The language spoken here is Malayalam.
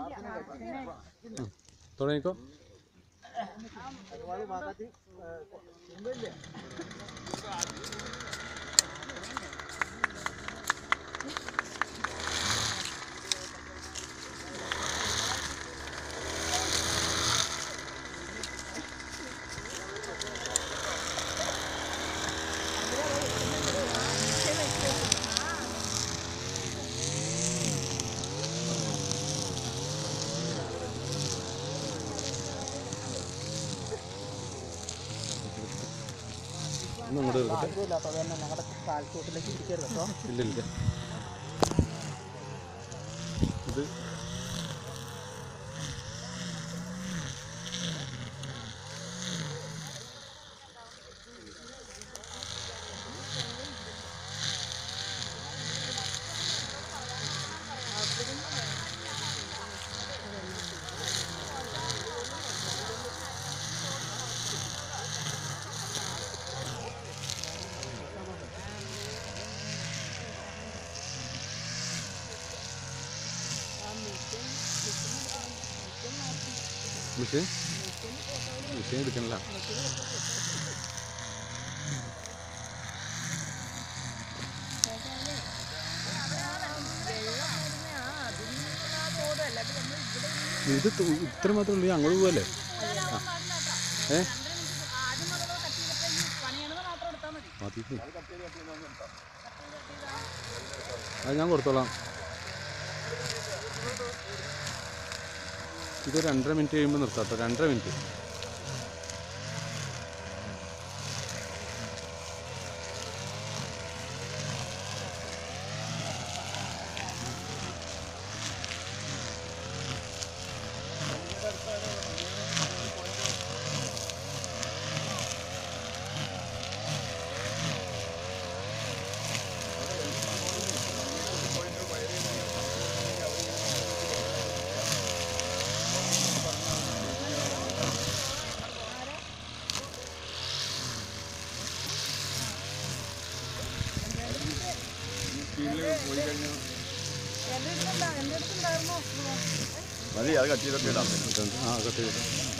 തുടങ്ങിക്കോ ഒന്ന് അങ്ങോട്ട് എടുക്കട്ടെ ഞങ്ങളുടെ കാൽക്കൂട്ടിലേക്ക് ഇരിക്കരുത് കേട്ടോ ഇല്ല ഇല്ല ഇത് മിഷീൻ മിഷീൻ എടുക്കണില്ല ഇത് തു- ഇത്ര മാത്രമേ ഉള്ളൂ അങ്ങോട്ട് പോവല്ലേ ആ. ഏ മതി അത് ഞാൻ കൊടുത്തോളാം ഇത് രണ്ടര മിനിറ്റ് കഴിയുമ്പോൾ നിർത്താം കേട്ടോ രണ്ടര മിനിറ്റ് മതി അത് കട്ട് ചെയ്തിട്ട് ഇടാം ആ കട്ട് ചെയ്തു